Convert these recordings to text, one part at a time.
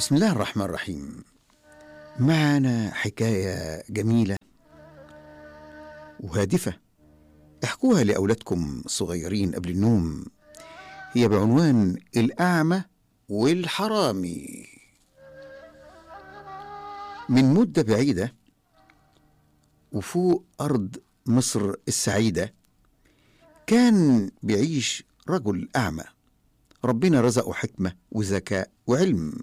بسم الله الرحمن الرحيم معنا حكاية جميلة وهادفة احكوها لأولادكم الصغيرين قبل النوم هي بعنوان الأعمى والحرامي من مدة بعيدة وفوق أرض مصر السعيدة كان بيعيش رجل أعمى ربنا رزقه حكمة وذكاء وعلم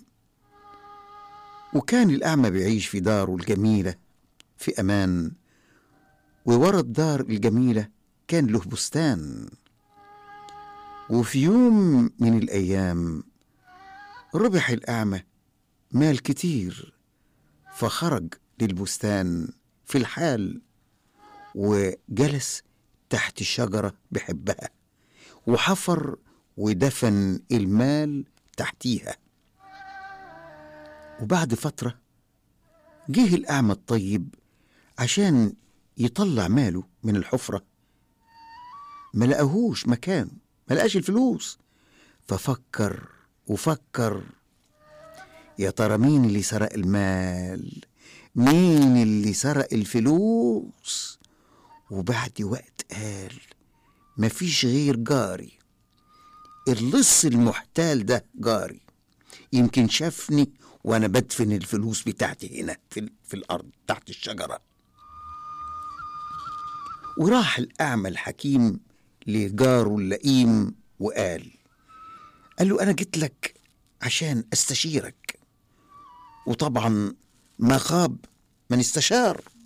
وكان الأعمى بيعيش في داره الجميلة في أمان وورا الدار الجميلة كان له بستان وفي يوم من الأيام ربح الأعمى مال كتير فخرج للبستان في الحال وجلس تحت شجرة بحبها وحفر ودفن المال تحتيها وبعد فترة جه الأعمى الطيب عشان يطلع ماله من الحفرة ما لقاهوش مكانه ما لقاش الفلوس ففكر وفكر يا ترى مين اللي سرق المال مين اللي سرق الفلوس وبعد وقت قال مفيش غير جاري اللص المحتال ده جاري يمكن شافني وانا بدفن الفلوس بتاعتي هنا في, في الارض تحت الشجره وراح الاعمى الحكيم لجاره اللئيم وقال قال له انا جيت لك عشان استشيرك وطبعا ما خاب من استشار